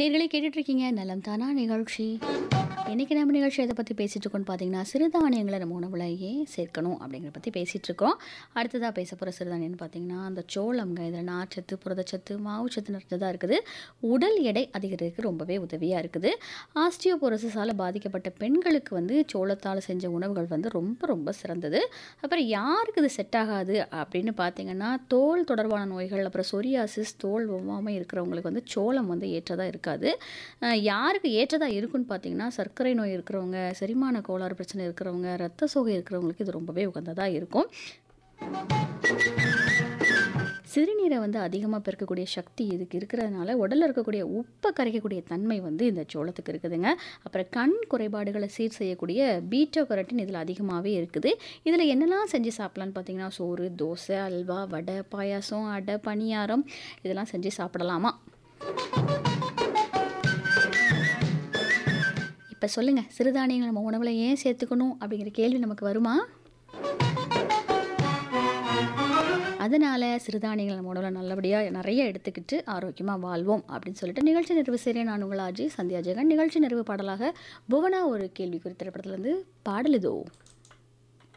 நேர்களே கேட்டுட்டு இருக்கீங்க நலம் தானா நிகழ்ச்சி இன்னைக்கு நம்ம நிகழ்ச்சி எதை பற்றி பேசிகிட்டு இருக்கோம்னு பார்த்தீங்கன்னா சிறுதானியங்களை நம்ம உணவில் ஏன் சேர்க்கணும் அப்படிங்கிறத பற்றி பேசிகிட்டு இருக்கோம் அடுத்ததாக பேச போகிற சிறுதானியம்னு பார்த்தீங்கன்னா அந்த சோளம்ங்க இதில் நார்ச்சத்து புரதச்சத்து மாவுச்சத்து நிறைஞ்சதாக இருக்குது உடல் எடை அதிகரிக்க ரொம்பவே உதவியாக இருக்குது ஆஸ்டியோபோரோசிஸால் பாதிக்கப்பட்ட பெண்களுக்கு வந்து சோளத்தால் செஞ்ச உணவுகள் வந்து ரொம்ப ரொம்ப சிறந்தது அப்புறம் யாருக்கு இது செட் ஆகாது அப்படின்னு பார்த்தீங்கன்னா தோல் தொடர்பான நோய்கள் அப்புறம் சொரியாசிஸ் தோல் ஒவ்வாமை இருக்கிறவங்களுக்கு வந்து சோளம் வந்து ஏற்றதாக இருக்காது அஹ் யாருக்கு ஏற்றதாக இருக்குன்னு பார்த்தீங்கன்னா சர்க்கரை நோய் இருக்கிறவங்க செரிமான கோளாறு பிரச்சனை இருக்கிறவங்க ரத்த சோகை இருக்கிறவங்களுக்கு இது ரொம்பவே உகந்ததாக இருக்கும் சிறுநீரை வந்து அதிகமாக பெருக்கக்கூடிய சக்தி இதுக்கு இருக்கிறதுனால உடலில் இருக்கக்கூடிய உப்பை கரைக்கக்கூடிய தன்மை வந்து இந்த சோளத்துக்கு இருக்குதுங்க அப்புறம் கண் குறைபாடுகளை சீர் செய்யக்கூடிய பீட்டோ கரட்டின் இதில் அதிகமாகவே இருக்குது இதில் என்னெல்லாம் செஞ்சு சாப்பிட்லான்னு பார்த்தீங்கன்னா சோறு தோசை அல்வா வடை பாயாசம் அடை பணியாரம் இதெல்லாம் செஞ்சு சாப்பிடலாமா இப்போ சொல்லுங்கள் சிறுதானியங்கள் நம்ம உணவில் ஏன் சேர்த்துக்கணும் அப்படிங்கிற கேள்வி நமக்கு வருமா அதனால் சிறுதானியங்கள் நம்ம உணவில் நல்லபடியாக நிறைய எடுத்துக்கிட்டு ஆரோக்கியமாக வாழ்வோம் அப்படின்னு சொல்லிட்டு நிகழ்ச்சி நிறைவு செய்கிறேன் நான் உங்கள் ஆஜி சந்தியா ஜெகன் நிகழ்ச்சி நிறைவு பாடலாக புவனா ஒரு கேள்வி குறித்த திரைப்படத்துலேருந்து பாடல் இதோ